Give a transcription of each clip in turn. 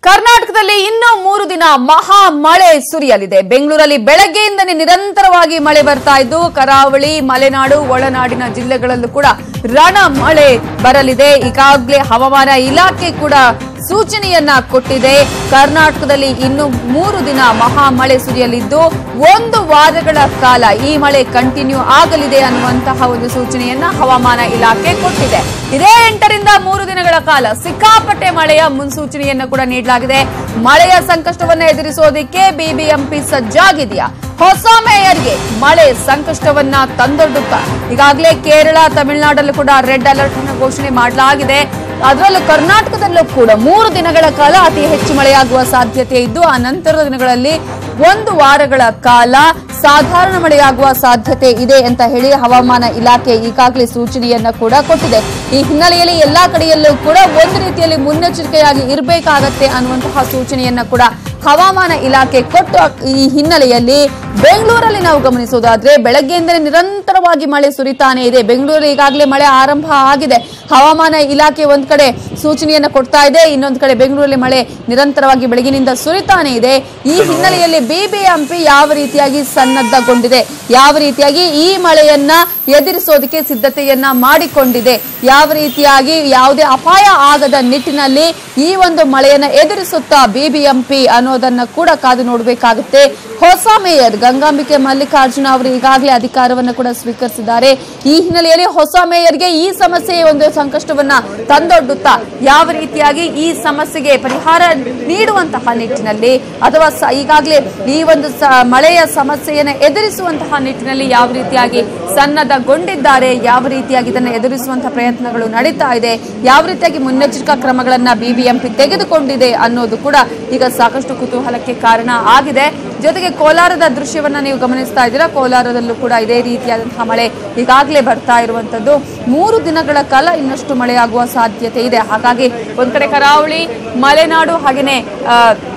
ಕರ್ನಾಟಕದಲ್ಲಿ ಇನ್ನೂ ಮೂರು ದಿನ ಮಹಾ ಮಳೆ ಸುರಿಯಲಿದೆ ಬೆಂಗಳೂರಲ್ಲಿ ಬೆಳಗ್ಗೆಯಿಂದಲೇ ನಿರಂತರವಾಗಿ ಮಳೆ ಬರ್ತಾ ಇದ್ದು ಕರಾವಳಿ ಮಲೆನಾಡು ಒಳನಾಡಿನ ಜಿಲ್ಲೆಗಳಲ್ಲೂ ಕೂಡ ರಣ ಮಳೆ ಬರಲಿದೆ ಈಗಾಗಲೇ ಹವಾಮಾನ ಇಲಾಖೆ ಕೂಡ ಸೂಚನೆಯನ್ನ ಕೊಟ್ಟಿದೆ ಕರ್ನಾಟಕದಲ್ಲಿ ಇನ್ನು ಮೂರು ದಿನ ಮಹಾ ಮಳೆ ಸುರಿಯಲಿದ್ದು ಒಂದು ವಾರಗಳ ಕಾಲ ಈ ಮಳೆ ಕಂಟಿನ್ಯೂ ಆಗಲಿದೆ ಅನ್ನುವಂತಹ ಒಂದು ಸೂಚನೆಯನ್ನ ಹವಾಮಾನ ಇಲಾಖೆ ಕೊಟ್ಟಿದೆ ಇದೇ ಎಂಟರಿಂದ ಮೂರು ದಿನಗಳ ಕಾಲ ಸಿಕ್ಕಾಪಟ್ಟೆ ಮಳೆಯ ಮುನ್ಸೂಚನೆಯನ್ನ ಕೂಡ ನೀಡಲಾಗಿದೆ ಮಳೆಯ ಸಂಕಷ್ಟವನ್ನ ಎದುರಿಸೋದಕ್ಕೆ ಬಿಬಿಎಂಪಿ ಸಜ್ಜಾಗಿದೆಯಾ ಹೊಸ ಮೇಯರ್ಗೆ ಮಳೆ ಸಂಕಷ್ಟವನ್ನ ತಂದೊಡ್ಡುತ್ತಾ ಈಗಾಗಲೇ ಕೇರಳ ತಮಿಳುನಾಡಲ್ಲೂ ಕೂಡ ರೆಡ್ ಅಲರ್ಟ್ ಅನ್ನು ಘೋಷಣೆ ಮಾಡಲಾಗಿದೆ ಅದರಲ್ಲೂ ಕರ್ನಾಟಕದಲ್ಲೂ ಕೂಡ ಮೂರು ದಿನಗಳ ಕಾಲ ಅತಿ ಹೆಚ್ಚು ಮಳೆಯಾಗುವ ಸಾಧ್ಯತೆ ಇದ್ದು ಆ ನಂತರದ ದಿನಗಳಲ್ಲಿ ಒಂದು ವಾರಗಳ ಕಾಲ ಸಾಧಾರಣ ಮಳೆಯಾಗುವ ಸಾಧ್ಯತೆ ಇದೆ ಅಂತ ಹೇಳಿ ಹವಾಮಾನ ಇಲಾಖೆ ಈಗಾಗಲೇ ಸೂಚನೆಯನ್ನ ಕೂಡ ಕೊಟ್ಟಿದೆ ಈ ಹಿನ್ನೆಲೆಯಲ್ಲಿ ಎಲ್ಲಾ ಕಡೆಯಲ್ಲೂ ಕೂಡ ಒಂದು ರೀತಿಯಲ್ಲಿ ಮುನ್ನೆಚ್ಚರಿಕೆಯಾಗಿ ಇರಬೇಕಾಗತ್ತೆ ಅನ್ನುವಂತಹ ಸೂಚನೆಯನ್ನ ಕೂಡ ಹವಾಮಾನ ಇಲಾಖೆ ಕೊಟ್ಟು ಈ ಹಿನ್ನೆಲೆಯಲ್ಲಿ ಬೆಂಗಳೂರಲ್ಲಿ ನಾವು ಗಮನಿಸೋದಾದ್ರೆ ಬೆಳಗ್ಗೆಯಿಂದಲೇ ನಿರಂತರವಾಗಿ ಮಳೆ ಸುರಿತಾನೆ ಇದೆ ಬೆಂಗಳೂರಲ್ಲಿ ಈಗಾಗಲೇ ಮಳೆ ಆರಂಭ ಆಗಿದೆ ಹವಾಮಾನ ಇಲಾಖೆ ಒಂದ್ ಕಡೆ ಸೂಚನೆಯನ್ನ ಕೊಡ್ತಾ ಇದೆ ಇನ್ನೊಂದು ಕಡೆ ಬೆಂಗಳೂರಲ್ಲಿ ಮಳೆ ನಿರಂತರವಾಗಿ ಬೆಳಗಿನಿಂದ ಸುರಿತಾನೆ ಇದೆ ಈ ಹಿನ್ನೆಲೆಯಲ್ಲಿ ಬಿಬಿಎಂಪಿ ಯಾವ ರೀತಿಯಾಗಿ ಸನ್ನದ್ಧಗೊಂಡಿದೆ ಯಾವ ರೀತಿಯಾಗಿ ಈ ಮಳೆಯನ್ನ ಎದುರಿಸೋದಕ್ಕೆ ಸಿದ್ಧತೆಯನ್ನ ಮಾಡಿಕೊಂಡಿದೆ ಯಾವ ರೀತಿಯಾಗಿ ಯಾವುದೇ ಅಪಾಯ ಆಗದ ನಿಟ್ಟಿನಲ್ಲಿ ಈ ಒಂದು ಮಳೆಯನ್ನ ಎದುರಿಸುತ್ತಾ ಬಿಬಿಎಂಪಿ ಅನ್ನೋದನ್ನ ಕೂಡ ಕಾದು ನೋಡಬೇಕಾಗುತ್ತೆ ಹೊಸ ಮೇಯರ್ ಗಂಗಾಂಬಿಕೆ ಮಲ್ಲಿಕಾರ್ಜುನ ಅವರು ಈಗಾಗಲೇ ಅಧಿಕಾರವನ್ನು ಕೂಡ ಸ್ವೀಕರಿಸಿದ್ದಾರೆ ಈ ಹಿನ್ನೆಲೆಯಲ್ಲಿ ಹೊಸ ಮೇಯರ್ಗೆ ಈ ಸಮಸ್ಯೆ ಒಂದು ಸಂಕಷ್ಟವನ್ನ ತಂದೊಡ್ಡುತ್ತಾ ಯಾವ ರೀತಿಯಾಗಿ ಈ ಸಮಸ್ಯೆಗೆ ಪರಿಹಾರ ನೀಡುವಂತಹ ನಿಟ್ಟಿನಲ್ಲಿ ಅಥವಾ ಸ- ಈಗಾಗಲೇ ಈ ಒಂದು ಸ- ಮಳೆಯ ಸಮಸ್ಯೆಯನ್ನು ಎದುರಿಸುವಂತಹ ನಿಟ್ಟಿನಲ್ಲಿ ಯಾವ ರೀತಿಯಾಗಿ ಸನ್ನದ್ಧಗೊಂಡಿದ್ದಾರೆ ಯಾವ ರೀತಿಯಾಗಿ ಇದನ್ನು ಎದುರಿಸುವಂತಹ ಪ್ರಯತ್ನಗಳು ನಡೀತಾ ಇದೆ ಯಾವ ರೀತಿಯಾಗಿ ಮುನ್ನೆಚ್ಚರಿಕಾ ಕ್ರಮಗಳನ್ನ ಬಿಬಿಎಂಪಿ ತೆಗೆದುಕೊಂಡಿದೆ ಅನ್ನೋದು ಕೂಡ ಈಗ ಸಾಕಷ್ಟು ಕುತೂಹಲಕ್ಕೆ ಕಾರಣ ಆಗಿದೆ ಜೊತೆಗೆ ಕೋಲಾರದ ದೃಶ್ಯವನ್ನ ನೀವು ಗಮನಿಸ್ತಾ ಇದ್ದೀರಾ ಕೋಲಾರದಲ್ಲೂ ಕೂಡ ಇದೇ ರೀತಿಯಾದಂತಹ ಮಳೆ ಈಗಾಗಲೇ ಬರ್ತಾ ಇರುವಂತದ್ದು ಮೂರು ದಿನಗಳ ಕಾಲ ಇನ್ನಷ್ಟು ಮಳೆಯಾಗುವ ಸಾಧ್ಯತೆ ಇದೆ ಹಾಗಾಗಿ ಒಂದ್ ಕಡೆ ಕರಾವಳಿ ಮಲೆನಾಡು ಹಾಗೇನೆ ಆ,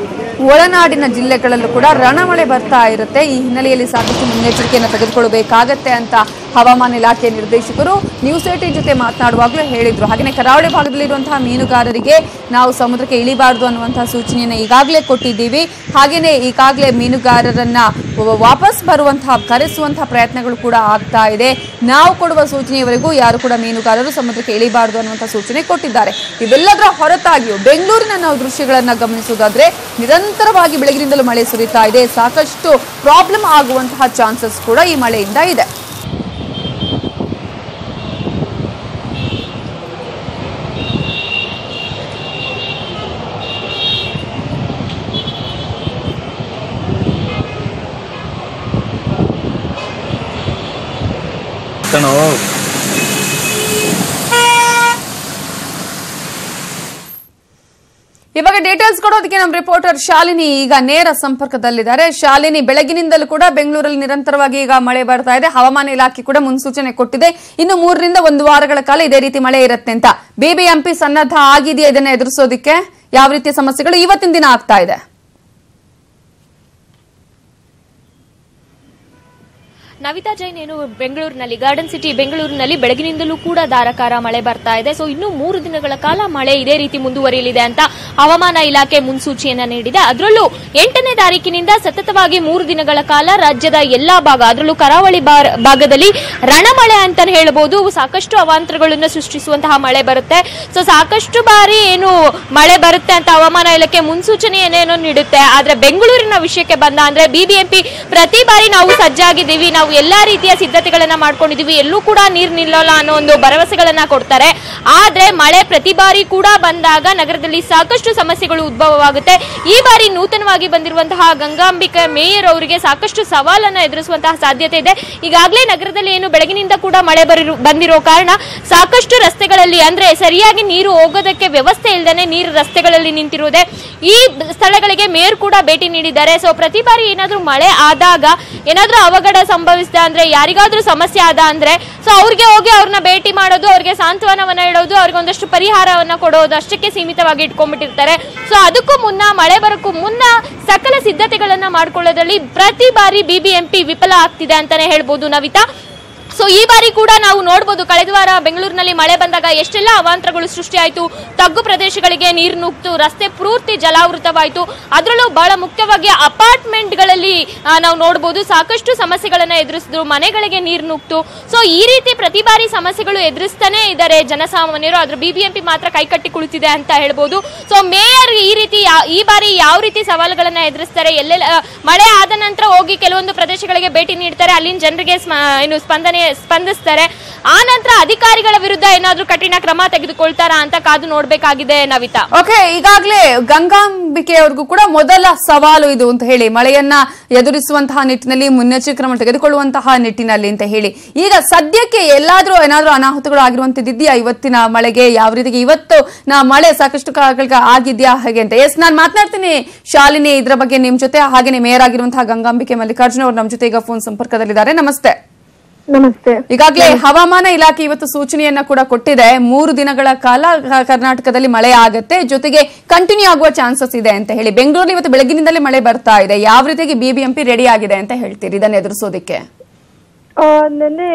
ಒಳನಾಡಿನ ಜಿಲ್ಲೆಗಳಲ್ಲೂ ಕೂಡ ರಣಮಳೆ ಬರ್ತಾ ಇರುತ್ತೆ ಈ ಹಿನ್ನೆಲೆಯಲ್ಲಿ ಸಾಕಷ್ಟು ಮುನ್ನೆಚ್ಚರಿಕೆಯನ್ನು ತೆಗೆದುಕೊಳ್ಳಬೇಕಾಗತ್ತೆ ಅಂತ ಹವಾಮಾನ ಇಲಾಖೆ ನಿರ್ದೇಶಕರು ನ್ಯೂಸ್ ಏಟೀನ್ ಜೊತೆ ಮಾತನಾಡುವಾಗಲೂ ಹೇಳಿದ್ರು ಹಾಗೆಯೇ ಕರಾವಳಿ ಭಾಗದಲ್ಲಿರುವಂತಹ ಮೀನುಗಾರರಿಗೆ ನಾವು ಸಮುದ್ರಕ್ಕೆ ಇಳಿಬಾರದು ಅನ್ನುವಂತಹ ಸೂಚನೆಯನ್ನು ಈಗಾಗಲೇ ಕೊಟ್ಟಿದ್ದೀವಿ ಹಾಗೆಯೇ ಈಗಾಗಲೇ ಮೀನುಗಾರರನ್ನ ವ- ವಾಪಸ್ ಬರುವಂತಹ ಕರೆಸುವಂತಹ ಪ್ರಯತ್ನಗಳು ಕೂಡ ಆಗ್ತಾ ಇದೆ ನಾವು ಕೊಡುವ ಸೂಚನೆಯವರೆಗೂ ಯಾರು ಕೂಡ ಮೀನುಗಾರರು ಸಮುದ್ರಕ್ಕೆ ಇಳಿಬಾರದು ಅನ್ನುವಂತಹ ಸೂಚನೆ ಕೊಟ್ಟಿದ್ದಾರೆ ಇವೆಲ್ಲದರ ಹೊರತಾಗಿಯೂ ಬೆಂಗಳೂರಿನ ನಾವು ದೃಶ್ಯಗಳನ್ನ ಗಮನಿಸೋದಾದ್ರೆ ನಿರಂತರವಾಗಿ ಬೆಳಗಿನಿಂದಲೂ ಮಳೆ ಸುರಿತಾ ಇದೆ ಸಾಕಷ್ಟು ಪ್ರಾಬ್ಲಮ್ ಆಗುವಂತಹ ಚಾನ್ಸಸ್ ಕೂಡ ಈ ಮಳೆಯಿಂದ ಇದೆ ಕಣೋ ಇವಾಗ ಡೀಟೇಲ್ಸ್ ಕೊಡೋದಕ್ಕೆ ನಮ್ಮ ರಿಪೋರ್ಟರ್ ಶಾಲಿನಿ ಈಗ ನೇರ ಸಂಪರ್ಕದಲ್ಲಿದ್ದಾರೆ ಶಾಲಿನಿ ಬೆಳಗಿನಿಂದಲೂ ಕೂಡ ಬೆಂಗಳೂರಲ್ಲಿ ನಿರಂತರವಾಗಿ ಈಗ ಮಳೆ ಬರ್ತಾ ಇದೆ ಹವಾಮಾನ ಇಲಾಖೆ ಕೂಡ ಮುನ್ಸೂಚನೆ ಕೊಟ್ಟಿದೆ ಇನ್ನು ಮೂರರಿಂದ ಒಂದು ವಾರಗಳ ಕಾಲ ಇದೇ ರೀತಿ ಮಳೆ ಇರುತ್ತೆ ಅಂತ ಬಿಬಿಎಂಪಿ ಸನ್ನದ್ಧ ಆಗಿದೆಯಾ ಇದನ್ನ ಎದುರಿಸೋದಕ್ಕೆ ಯಾವ ರೀತಿಯ ಸಮಸ್ಯೆಗಳು ಇವತ್ತಿನ ದಿನ ಆಗ್ತಾ ಇದೆ ನವಿತಾ ಜೈನ್ ಏನು ಬೆಂಗಳೂರಿನಲ್ಲಿ ಗಾರ್ಡನ್ ಸಿಟಿ ಬೆಂಗಳೂರಿನಲ್ಲಿ ಬೆಳಗಿನಿಂದಲೂ ಕೂಡ ಧಾರಾಕಾರ ಮಳೆ ಬರ್ತಾ ಇದೆ ಸೊ ಇನ್ನು ಮೂರು ದಿನಗಳ ಕಾಲ ಮಳೆ ಇದೇ ರೀತಿ ಮುಂದುವರಿಯಲಿದೆ ಅಂತ ಹವಾಮಾನ ಇಲಾಖೆ ಮುನ್ಸೂಚನೆಯನ್ನ ನೀಡಿದೆ ಅದರಲ್ಲೂ ಎಂಟನೇ ತಾರೀಕಿನಿಂದ ಸತತವಾಗಿ ಮೂರು ದಿನಗಳ ಕಾಲ ರಾಜ್ಯದ ಎಲ್ಲಾ ಭಾಗ ಅದರಲ್ಲೂ ಕರಾವಳಿ ಬಾರ್- ಭಾಗದಲ್ಲಿ ರಣಮಳೆ ಅಂತಾನೆ ಹೇಳಬಹುದು ಸಾಕಷ್ಟು ಅವಾಂತರಗಳನ್ನು ಸೃಷ್ಟಿಸುವಂತಹ ಮಳೆ ಬರುತ್ತೆ ಸೊ ಸಾಕಷ್ಟು ಬಾರಿ ಏನು ಮಳೆ ಬರುತ್ತೆ ಅಂತ ಹವಾಮಾನ ಇಲಾಖೆ ಮುನ್ಸೂಚನೆಯನ್ನೇನೋ ನೀಡುತ್ತೆ ಆದ್ರೆ ಬೆಂಗಳೂರಿನ ವಿಷಯಕ್ಕೆ ಬಂದ ಅಂದ್ರೆ ಬಿಬಿಎಂಪಿ ಪ್ರತಿ ಬಾರಿ ನಾವು ಸಜ್ಜಾಗಿದ್ದೀವಿ ನಾವು ಎಲ್ಲಾ ರೀತಿಯ ಸಿದ್ಧತೆಗಳನ್ನ ಮಾಡ್ಕೊಂಡಿದೀವಿ ಎಲ್ಲೂ ಕೂಡ ನೀರ್ ನಿಲ್ಲಲ್ಲ ಅನ್ನೋ ಒಂದು ಭರವಸೆಗಳನ್ನ ಕೊಡ್ತಾರೆ ಆದ್ರೆ ಮಳೆ ಪ್ರತಿ ಬಾರಿ ಕೂಡ ಬಂದಾಗ ನಗರದಲ್ಲಿ ಸಾಕಷ್ಟು ಸಮಸ್ಯೆಗಳು ಉದ್ಭವವಾಗುತ್ತೆ ಈ ಬಾರಿ ನೂತನವಾಗಿ ಬಂದಿರುವಂತಹ ಗಂಗಾಂಬಿಕೆ ಮೇಯರ್ ಅವರಿಗೆ ಸಾಕಷ್ಟು ಸವಾಲನ್ನ ಎದುರಿಸುವಂತಹ ಸಾಧ್ಯತೆ ಇದೆ ಈಗಾಗಲೇ ನಗರದಲ್ಲಿ ಏನು ಬೆಳಗಿನಿಂದ ಕೂಡ ಮಳೆ ಬರಿರು ಬಂದಿರೋ ಕಾರಣ ಸಾಕಷ್ಟು ರಸ್ತೆಗಳಲ್ಲಿ ಅಂದ್ರೆ ಸರಿಯಾಗಿ ನೀರು ಹೋಗೋದಕ್ಕೆ ವ್ಯವಸ್ಥೆ ಇಲ್ಲದೆ ನೀರು ರಸ್ತೆಗಳಲ್ಲಿ ನಿಂತಿರುವುದೇ ಈ ಸ್ಥಳಗಳಿಗೆ ಮೇಯರ್ ಕೂಡ ಭೇಟಿ ನೀಡಿದ್ದಾರೆ ಸೊ ಪ್ರತಿ ಬಾರಿ ಏನಾದ್ರೂ ಮಳೆ ಆದಾಗ ಏನಾದ್ರೂ ಅವಘಡ ಸಂಭವಿಸಿದ ಅಂದ್ರೆ ಯಾರಿಗಾದ್ರೂ ಸಮಸ್ಯೆ ಆದ ಅಂದ್ರೆ ಸೊ ಅವ್ರಿಗೆ ಹೋಗಿ ಅವ್ರನ್ನ ಭೇಟಿ ಮಾಡೋದು ಅವ್ರಿಗೆ ಸಾಂತ್ವನವನ್ನ ಹೇಳೋದು ಅವ್ರಿಗೆ ಒಂದಷ್ಟು ಪರಿಹಾರವನ್ನ ಕೊಡೋದು ಅಷ್ಟಕ್ಕೆ ಸೀಮಿತವಾಗಿ ಇಟ್ಕೊಂಡ್ಬಿಟ್ಟಿರ್ತಾರೆ ಸೊ ಅದಕ್ಕೂ ಮುನ್ನ ಮಳೆ ಬರೋಕ್ಕೂ ಮುನ್ನ ಸಕಲ ಸಿದ್ಧತೆಗಳನ್ನ ಮಾಡ್ಕೊಳ್ಳೋದ್ರಲ್ಲಿ ಪ್ರತಿ ಬಾರಿ ಬಿಬಿಎಂಪಿ ವಿಫಲ ಆಗ್ತಿದೆ ಅಂತಾನೆ ಹೇಳ್ಬೋದು ನವಿತಾ ಸೊ ಸೊ ಈ ಬಾರಿ ಕೂಡ ನಾವು ನೋಡಬಹುದು ಕಳೆದ ವಾರ ಬೆಂಗಳೂರಿನಲ್ಲಿ ಮಳೆ ಬಂದಾಗ ಎಷ್ಟೆಲ್ಲ ಅವಾಂತರಗಳು ಸೃಷ್ಟಿಯಾಯಿತು ತಗ್ಗು ಪ್ರದೇಶಗಳಿಗೆ ನೀರು ನುಗ್ತು ರಸ್ತೆ ಪೂರ್ತಿ ಜಲಾವೃತವಾಯಿತು ಅದರಲ್ಲೂ ಬಹಳ ಮುಖ್ಯವಾಗಿ ಅಪಾರ್ಟ್ಮೆಂಟ್ಗಳಲ್ಲಿ ಆ, ನಾವು ನೋಡಬಹುದು ಸಾಕಷ್ಟು ಸಮಸ್ಯೆಗಳನ್ನ ಎದುರಿಸಿದ್ರು ಮನೆಗಳಿಗೆ ನೀರು ನುಗ್ತು ಸೊ ಈ ರೀತಿ ಪ್ರತಿ ಬಾರಿ ಸಮಸ್ಯೆಗಳು ಎದುರಿಸ್ತಾನೆ ಇದ್ದಾರೆ ಜನಸಾಮಾನ್ಯರು ಅದ್ರ ಬಿಬಿಎಂಪಿ ಮಾತ್ರ ಕೈಕಟ್ಟಿ ಕುಳಿತಿದೆ ಅಂತ ಹೇಳ್ಬೋದು ಸೊ ಮೇಯರ್ ಈ ರೀತಿ ಯಾ- ಈ ಬಾರಿ ಯಾವ ರೀತಿ ಸವಾಲುಗಳನ್ನ ಎದುರಿಸ್ತಾರೆ ಎಲ್ಲೆಲ್ಲ ಆ, ಮಳೆ ಆದ ನಂತರ ಹೋಗಿ ಕೆಲವೊಂದು ಪ್ರದೇಶಗಳಿಗೆ ಭೇಟಿ ನೀಡ್ತಾರೆ ಅಲ್ಲಿನ ಜನರಿಗೆ ಸ್ಮ- ಏನು ಸ್ಪಂದನೆ ಸ್ಪಂದಿಸ್ತಾರೆ ಆ ನಂತರ ಅಧಿಕಾರಿಗಳ ವಿರುದ್ಧ ಏನಾದ್ರೂ ಕಠಿಣ ಕ್ರಮ ತೆಗೆದುಕೊಳ್ತಾರಾ ಅಂತ ಕಾದು ನೋಡ್ಬೇಕಾಗಿದೆ ನವಿತಾ ಓಕೆ ಈಗಾಗಲೇ ಗಂಗಾಂಬಿಕೆ ಅವ್ರಿಗೂ ಕೂಡ ಮೊದಲ ಸವಾಲು ಇದು ಅಂತ ಹೇಳಿ ಮಳೆಯನ್ನ ಎದುರಿಸುವಂತಹ ನಿಟ್ಟಿನಲ್ಲಿ ಮುನ್ನೆಚ್ಚರಿಕೆ ಕ್ರಮ ತೆಗೆದುಕೊಳ್ಳುವಂತಹ ನಿಟ್ಟಿನಲ್ಲಿ ಅಂತ ಹೇಳಿ ಈಗ ಸದ್ಯಕ್ಕೆ ಎಲ್ಲಾದ್ರೂ ಏನಾದ್ರೂ ಅನಾಹುತಗಳು ಆಗಿರುವಂತದ್ದಿದೆಯಾ ಇವತ್ತಿನ ಮಳೆಗೆ ಯಾವ ರೀತಿಗೆ ಇವತ್ತು ನಾ ಮಳೆ ಸಾಕಷ್ಟು ಕಾಲಗಳಿಗೆ ಆಗಿದ್ಯಾ ಹಾಗೆ ಅಂತ ಎಸ್ ನಾನು ಮಾತನಾಡ್ತೀನಿ ಶಾಲಿನಿ ಇದ್ರ ಬಗ್ಗೆ ನಿಮ್ ಜೊತೆ ಹಾಗೇನೆ ಮೇಯರ್ ಆಗಿರುವಂತಹ ಗಂಗಾಂಬಿಕೆ ಮಲ್ಲಿಕಾರ್ಜುನ ಅವರು ನಮ್ಮ ಜೊತೆ ಈಗ ಫೋನ್ ಸಂಪರ್ಕದಲ್ಲಿದ್ದಾರೆ ನಮಸ್ತೆ ನಮಸ್ತೆ ಈಗಾಗಲೇ ಹವಾಮಾನ ಇಲಾಖೆ ಇವತ್ತು ಸೂಚನೆಯನ್ನ ಕೂಡ ಕೊಟ್ಟಿದೆ ಮೂರು ದಿನಗಳ ಕಾಲ ಕ- ಕರ್ನಾಟಕದಲ್ಲಿ ಮಳೆ ಆಗತ್ತೆ ಜೊತೆಗೆ ಕಂಟಿನ್ಯೂ ಆಗುವ ಚಾನ್ಸಸ್ ಇದೆ ಅಂತ ಹೇಳಿ ಬೆಂಗಳೂರಲ್ಲಿ ಇವತ್ತು ಬೆಳಗಿನಿಂದಲೇ ಮಳೆ ಬರ್ತಾ ಇದೆ ಯಾವ ರೀತಿಯಾಗಿ ಬಿಬಿಎಂಪಿ ರೆಡಿ ಆಗಿದೆ ಅಂತ ಹೇಳ್ತೀರಿ ಇದನ್ನ ಎದುರಿಸೋದಕ್ಕೆ ಆ, ನೆನ್ನೆ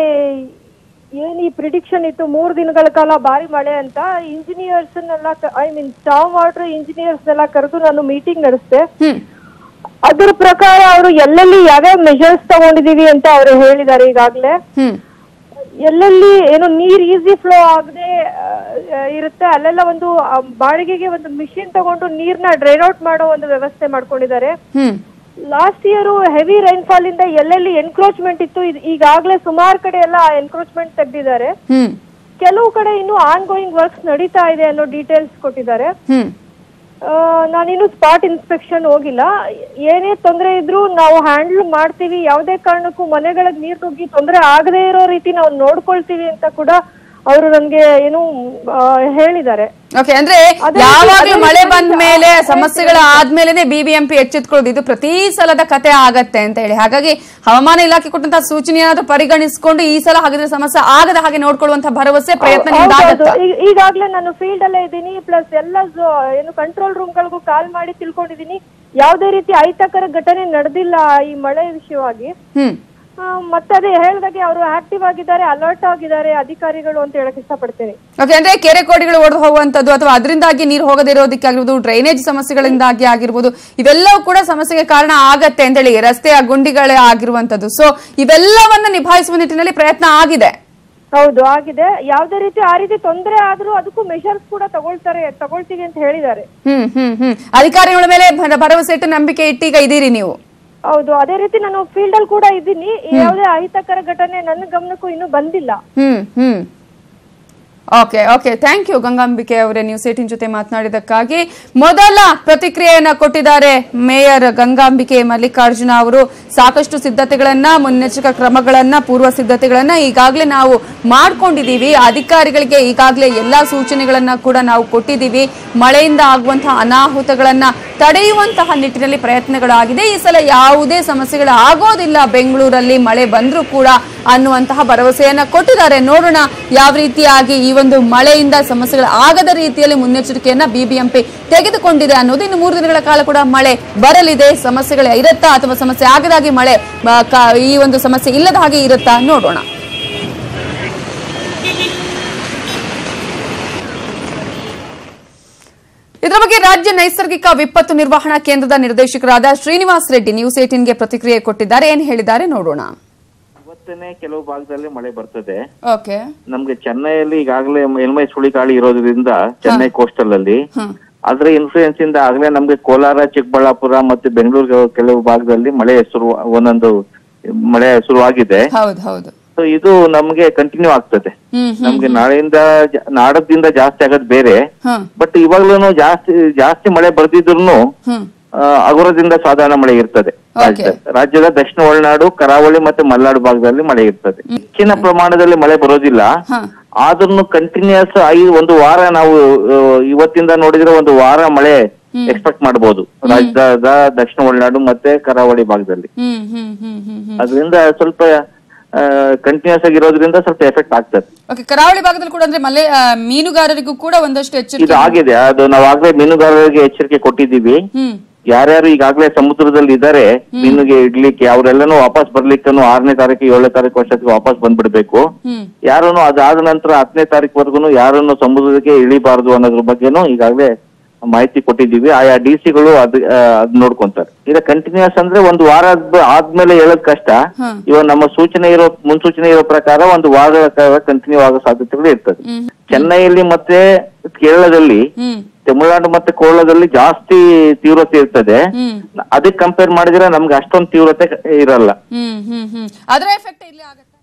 ಏನ್ ಈ ಪ್ರಿಡಿಕ್ಷನ್ ಇತ್ತು ಮೂರು ದಿನಗಳ ಕಾಲ ಭಾರಿ ಮಳೆ ಅಂತ engineers I mean storm water engineers ಎಲ್ಲ ಕರೆದು ನಾನು ಮೀಟಿಂಗ್ ನಡೆಸಿದೆ ಹ್ಮ್ ಅದ್ರ ಪ್ರಕಾರ ಅವರು ಎಲ್ಲೆಲ್ಲಿ ಯಾವ್ಯಾವ ಮೆಷರ್ಸ್ ತಗೊಂಡಿದೀವಿ ಅಂತ ಅವರು ಹೇಳಿದ್ದಾರೆ ಈಗಾಗ್ಲೇ ಹ್ಮ್ ಎಲ್ಲೆಲ್ಲಿ ಏನು ನೀರ್ ಈಸಿ ಫ್ಲೋ ಆಗದೆ ಇರುತ್ತೆ ಅಲ್ಲೆಲ್ಲ ಒಂದು ಆ, ಬಾಡಿಗೆಗೆ ಒಂದು ಮಿಷಿನ್ ತಗೊಂಡು ನೀರ್ನ ಡ್ರೈನ್ ಔಟ್ ಮಾಡೋ ಒಂದು ವ್ಯವಸ್ಥೆ ಮಾಡ್ಕೊಂಡಿದ್ದಾರೆ ಹ್ಮ್ ಲಾಸ್ಟ್ ಇಯರ್ ಹೆವಿ ರೈನ್ಫಾಲ್ ಇಂದ ಎಲ್ಲೆಲ್ಲಿ ಎನ್ಕ್ರೋಚ್ಮೆಂಟ್ ಇತ್ತು ಇದ್- ಈಗಾಗ್ಲೇ ಸುಮಾರು ಕಡೆ ಎಲ್ಲ ಎನ್ಕ್ರೋಚ್ಮೆಂಟ್ ತೆಗ್ದಿದ್ದಾರೆ ಹ್ಮ್ ಕೆಲವು ಕಡೆ ಇನ್ನು ಆನ್ ಗೋಯಿಂಗ್ ವರ್ಕ್ಸ್ ನಡೀತಾ ಇದೆ ಅನ್ನೋ ಡೀಟೇಲ್ಸ್ ಕೊಟ್ಟಿದ್ದಾರೆ ಹ್ಮ್ ಆ, ನಾನಿನ್ನು ಸ್ಪಾಟ್ ಇನ್ಸ್ಪೆಕ್ಷನ್ ಹೋಗಿಲ್ಲ ಏನೇ ತೊಂದರೆ ಇದ್ರೂ ನಾವು ಹ್ಯಾಂಡಲ್ ಮಾಡ್ತೀವಿ ಯಾವುದೇ ಕಾರಣಕ್ಕೂ ಮನೆಗಳಿಗೆ ನೀರು ನುಗ್ಗಿ ತೊಂದರೆ ಆಗದೇ ಇರೋ ರೀತಿ ನಾವು ನೋಡ್ಕೊಳ್ತೀವಿ ಅಂತ ಕೂಡ ಅವರು ನನ್ಗೆ ಏನು ಆ, ಹೇಳಿದ್ದಾರೆ ಓಕೆ ಅಂದ್ರೆ ಅದೇ ಯಾವಾಗ್ಲೂ ರೀತಿ- ಮಳೆ ಅದೇ ಬಂದ ರೀತಿ ಮೇಲೆ ಆ- ಸಮಸ್ಯೆಗಳ ಆದ್ಮೇಲೆನೆ ಬಿಬಿಎಂಪಿ ಎಚ್ಚೆತ್ಕೊಳ್ಳೋದು ಇದು ಪ್ರತಿ ಸಲದ ಕತೆ ಆಗತ್ತೆ ಅಂತ ಹೇಳಿ ಹಾಗಾಗಿ ಹವಾಮಾನ ಇಲಾಖೆ ಕೊಟ್ಟಂತಹ ಸೂಚನೆ ಏನಾದ್ರೂ ಪರಿಗಣಿಸಿಕೊಂಡು ಈ ಸಲ ಹಾಗಿದ್ರೆ ಸಮಸ್ಯೆ ಆಗದ ಹಾಗೆ ನೋಡ್ಕೊಳ್ಳುವಂತಹ ಭರವಸೆ ಪ್ರಯತ್ನ ಹೌದೌದು. ನಿಮ್ದಾಗತ್ತಾ ಈ- ಈಗಾಗ್ಲೇ ನಾನು ಫೀಲ್ಡ್ ಅಲ್ಲೇ ಇದ್ದೀನಿ ಪ್ಲಸ್ ಎಲ್ಲ ಝೋ- ಏನು ಕಂಟ್ರೋಲ್ ರೂಮ್ ಗಳಿಗೂ ಕಾಲ್ ಮಾಡಿ ತಿಳ್ಕೊಂಡಿದ್ದೀನಿ ಯಾವುದೇ ರೀತಿ ಅಹಿತಕರ ಘಟನೆ ನಡೆದಿಲ್ಲ ಈ ಮಳೆ ವಿಷಯವಾಗಿ ಹ್ಮ್ ಆ, ಮತ್ತೆ ಅದೇ ಹೇಳ್ದಾಗೆ ಅವರು ಆಕ್ಟಿವ್ ಆಗಿದ್ದಾರೆ ಅಲರ್ಟ್ ಆಗಿದ್ದಾರೆ ಅಧಿಕಾರಿಗಳು ಅಂತ ಹೇಳಕ್ ಇಷ್ಟಪಡ್ತೀನಿ ಓಕೆ ಅಂದ್ರೆ ಕೆರೆ ಕೋಡಿಗಳು ಒಡೆದು ಹೋಗುವಂತದ್ದು ಅಥವಾ ಅದರಿಂದಾಗಿ ನೀರು ಹೋಗದಿರೋದಕ್ಕೆ ಆಗಿರ್ಬೋದು ಡ್ರೈನೇಜ್ ಸಮಸ್ಯೆಗಳಿಂದಾಗಿ ಆಗಿರ್ಬೋದು ಇವೆಲ್ಲವೂ ಕೂಡ ಸಮಸ್ಯೆಗೆ ಕಾರಣ ಆಗತ್ತೆ ಅಂತ ಹೇಳಿ ರಸ್ತೆಯ ಗುಂಡಿಗಳೇ ಆಗಿರುವಂತದ್ದು ಸೊ ಇವೆಲ್ಲವನ್ನ ನಿಭಾಯಿಸುವ ನಿಟ್ಟಿನಲ್ಲಿ ಪ್ರಯತ್ನ ಆಗಿದೆ ಹೌದು ಆಗಿದೆ ಯಾವುದೇ ರೀತಿ ಆ ರೀತಿ ತೊಂದರೆ ಆದ್ರೂ ಅದಕ್ಕೂ ಮೆಷರ್ಸ್ ಕೂಡ ತಗೊಳ್ತಾರೆ ತಗೊಳ್ತೀವಿ ಅಂತ ಹೇಳಿದ್ದಾರೆ ಹ್ಮ್ ಹ್ಮ್ ಹ್ಮ್ ಅಧಿಕಾರಿಗಳ ಮೇಲೆ ಭರ- ಭರವಸೆ ಇಟ್ಟು ನಂಬಿಕೆ ಇಟ್ಟೀಗ ಇದೀರಿ ನೀವು ಹೌದು ಅದೇ ರೀತಿ ನಾನು ಫೀಲ್ಡ್ ಅಲ್ಲಿ ಕೂಡ ಇದ್ದೀನಿ ಯಾವುದೇ ಅಹಿತಕರ ಘಟನೆ ನನ್ನ ಗಮನಕ್ಕೂ ಇನ್ನೂ ಬಂದಿಲ್ಲ ಹ್ಮ್ ಹ್ಮ್ okay okay thank you Gangambike ಅವರೇ ನ್ಯೂಸ್ ಏಟಿನ್ ಜೊತೆ ಮಾತನಾಡಿದಕ್ಕಾಗಿ ಮೊದಲ ಪ್ರತಿಕ್ರಿಯೆಯನ್ನ ಕೊಟ್ಟಿದ್ದಾರೆ ಮೇಯರ್ ಗಂಗಾಂಬಿಕೆ ಮಲ್ಲಿಕಾರ್ಜುನ ಅವರು ಸಾಕಷ್ಟು ಸಿದ್ಧತೆಗಳನ್ನ ಮುನ್ನೆಚ್ಚರಿಕಾ ಕ್ರಮಗಳನ್ನ ಪೂರ್ವ ಸಿದ್ಧತೆಗಳನ್ನ ಈಗಾಗಲೇ ನಾವು ಮಾಡ್ಕೊಂಡಿದೀವಿ ಅಧಿಕಾರಿಗಳಿಗೆ ಈಗಾಗಲೇ ಎಲ್ಲಾ ಸೂಚನೆಗಳನ್ನ ಕೂಡ ನಾವು ಕೊಟ್ಟಿದ್ದೀವಿ ಮಳೆಯಿಂದ ಆಗುವಂತಹ ಅನಾಹುತಗಳನ್ನ ತಡೆಯುವಂತಹ ನಿಟ್ಟಿನಲ್ಲಿ ಪ್ರಯತ್ನಗಳಾಗಿದೆ ಈ ಸಲ ಯಾವುದೇ ಸಮಸ್ಯೆಗಳು ಆಗೋದಿಲ್ಲ ಬೆಂಗಳೂರಲ್ಲಿ ಮಳೆ ಬಂದ್ರೂ ಕೂಡ ಅನ್ನುವಂತಹ ಭರವಸೆಯನ್ನ ಕೊಟ್ಟಿದ್ದಾರೆ ನೋಡೋಣ ಯಾವ ರೀತಿಯಾಗಿ ಈ ಒಂದು ಮಳೆಯಿಂದ ಸಮಸ್ಯೆಗಳು ಆಗದ ರೀತಿಯಲ್ಲಿ ಮುನ್ನೆಚ್ಚರಿಕೆಯನ್ನ ಬಿಬಿಎಂಪಿ ತೆಗೆದುಕೊಂಡಿದೆ ಅನ್ನೋದು ಇನ್ನು ಮೂರು ದಿನಗಳ ಕಾಲ ಕೂಡ ಮಳೆ ಬರಲಿದೆ ಸಮಸ್ಯೆಗಳು ಇರುತ್ತಾ ಅಥವಾ ಸಮಸ್ಯೆ ಆಗದಾಗಿ ಮಳೆ ಆ, ಕ- ಈ ಒಂದು ಸಮಸ್ಯೆ ಇಲ್ಲದ ಹಾಗೆ ಇರುತ್ತಾ ನೋಡೋಣ ಇದರ ಬಗ್ಗೆ ರಾಜ್ಯ ನೈಸರ್ಗಿಕ ವಿಪತ್ತು ನಿರ್ವಹಣಾ ಕೇಂದ್ರದ ನಿರ್ದೇಶಕರಾದ ಶ್ರೀನಿವಾಸ್ ರೆಡ್ಡಿ ನ್ಯೂಸ್ ಏಟೀನ್ಗೆ ಪ್ರತಿಕ್ರಿಯೆ ಕೊಟ್ಟಿದ್ದಾರೆ ಏನ್ ಹೇಳಿದ್ದಾರೆ ನೋಡೋಣ ಇವತ್ತೇನೆ ಕೆಲವು ಭಾಗದಲ್ಲಿ ಮಳೆ ಬರ್ತದೆ ಓಕೆ ನಮ್ಗೆ ಚೆನ್ನೈಯಲ್ಲಿ ಈಗಾಗಲೇ ಮೇಲ್ಮೈ ಸುಳಿಗಾಳಿ ಇರೋದ್ರಿಂದ ಚೆನ್ನೈ ಕೋಸ್ಟಲ್ ಅಲ್ಲಿ ಹ್ಮ್ ಅದ್ರ ಇನ್ಫ್ಲೂಯೆನ್ಸ್ ಇಂದ ಆಗ್ಲೇ ನಮ್ಗೆ ಕೋಲಾರ ಚಿಕ್ಕಬಳ್ಳಾಪುರ ಮತ್ತೆ ಬೆಂಗಳೂರು ಕೆಲವು ಭಾಗದಲ್ಲಿ ಮಳೆ ಶುರು ಒಂದೊಂದು ಮಳೆ ಶುರುವಾಗಿದೆ ಹೌದು ಹೌದು ಸೊ ಇದು ನಮ್ಗೆ ಕಂಟಿನ್ಯೂ ಆಗ್ತದೆ ಹ್ಮ್ ನಮ್ಗೆ ನಾಳೆಯಿಂದ ಜ- ನಾಡದಿಂದ ಜಾಸ್ತಿ ಆಗೋದು ಬೇರೆ ಹ್ಮ್ ಬಟ್ ಇವಾಗ್ಲೂ ಜಾಸ್ತಿ ಜಾಸ್ತಿ ಮಳೆ ಬರ್ದಿದ್ರು ಹ್ಮ್ ಅಗುರದಿಂದ ಸಾಧಾರಣ ಮಳೆ ಇರ್ತದೆ ರಾಜ್ಯದ ರಾಜ್ಯದ ದಕ್ಷಿಣ ಒಳನಾಡು ಕರಾವಳಿ ಮತ್ತೆ ಮಲೆನಾಡು ಭಾಗದಲ್ಲಿ ಮಳೆ ಇರ್ತದೆ ಹೆಚ್ಚಿನ ಪ್ರಮಾಣದಲ್ಲಿ ಮಳೆ ಬರೋದಿಲ್ಲ ಹ ಆದ್ರೂ ಕಂಟಿನ್ಯೂಸ್ ಆಗಿ ಒಂದು ವಾರ ನಾವು ಆ, ಇವತ್ತಿಂದ ನೋಡಿದ್ರೆ ಒಂದು ವಾರ ಮಳೆ ಎಕ್ಸ್ಪೆಕ್ಟ್ ಮಾಡಬಹುದು ರಾಜ್ಯದ ದಕ್ಷಿಣ ಒಳನಾಡು ಮತ್ತೆ ಕರಾವಳಿ ಭಾಗದಲ್ಲಿ ಹ್ಮ್ ಹ್ಮ್ ಹ್ಮ್ ಹ್ಮ್ ಹ್ಮ್ ಅದರಿಂದ ಸ್ವಲ್ಪ ಕಂಟಿನ್ಯೂಸ್ ಆಗಿ ಇರೋದ್ರಿಂದ ಸ್ವಲ್ಪ ಎಫೆಕ್ಟ್ ಆಗ್ತದೆ ಓಕೆ ಕರಾವಳಿ ಭಾಗದಲ್ಲಿ ಕೂಡ ಅಂದ್ರೆ ಮಲೆ ಆ, ಮೀನುಗಾರರಿಗೂ ಕೂಡ ಒಂದಷ್ಟು ಇದು ಎಚ್ಚರಿಕೆ ಆಗಿದೆ ಅದು ನಾವು ಆಗ್ಲೇ ಮೀನುಗಾರರಿಗೆ ಎಚ್ಚರಿಕೆ ಕೊಟ್ಟಿದ್ದೀವಿ ಹ್ಮ್ ಯಾರ್ಯಾರು ಈಗಾಗಲೇ ಸಮುದ್ರದಲ್ಲಿ ಇದ್ದಾರೆ ಮೀನಿಗೆ ಇಡ್ಲಿಕ್ಕೆ ಅವರೆಲ್ಲನೂ ವಾಪಸ್ ಬರ್ಲಿಕ್ಕೂ ಆರನೇ ತಾರೀಕು ಏಳನೇ ತಾರೀಕು ವರ್ಷಕ್ಕೆ ವಾಪಸ್ ಬಂದ್ಬಿಡ್ಬೇಕು ಹ್ಮ್ ಯಾರನ್ನು ಅದಾದ ನಂತರ ಹತ್ತನೇ ತಾರೀಕುವರೆಗೂ ಯಾರನ್ನು ಸಮುದ್ರಕ್ಕೆ ಇಳಿಬಾರದು ಅನ್ನೋದ್ರ ಬಗ್ಗೆನೂ ಈಗಾಗಲೇ ಮಾಹಿತಿ ಕೊಟ್ಟಿದ್ದೀವಿ ಆಯಾ ಡಿ ಸಿಗಳು ಅದ್ ಆ, ಅದ್ ನೋಡ್ಕೊಂತಾರೆ ಈಗ ಕಂಟಿನ್ಯೂಸ್ ಅಂದ್ರೆ ಒಂದು ವಾರ ಆದ್- ಆದ್ಮೇಲೆ ಹೇಳೋದ್ ಕಷ್ಟ ಹ್ಮ್. ಇವಾಗ ನಮ್ಮ ಸೂಚನೆ ಇರೋ ಮುನ್ಸೂಚನೆ ಇರೋ ಪ್ರಕಾರ ಒಂದು ವಾರಗಳ ಕಾಲ ಕಂಟಿನ್ಯೂ ಆಗೋ ಸಾಧ್ಯತೆಗಳು ಇರ್ತದೆ ಹ್ಮ್ ಚೆನ್ನೈಯಲ್ಲಿ ಮತ್ತೆ ಕೇರಳದಲ್ಲಿ ಹ್ಮ್ ತಮಿಳುನಾಡು ಮತ್ತೆ ಕೇರಳದಲ್ಲಿ ಜಾಸ್ತಿ ತೀವ್ರತೆ ಇರ್ತದೆ ಹ್ಮ್ ಅದಕ್ಕೆ ಕಂಪೇರ್ ಮಾಡಿದ್ರೆ ನಮ್ಗೆ ಅಷ್ಟೊಂದು ತೀವ್ರತೆ ಇರಲ್ಲ ಹ್ಮ್ ಹ್ಮ್ ಹ್ಮ್ ಅದರ ಎಫೆಕ್ಟ್ ಇಲ್ಲಿ ಆಗುತ್ತೆ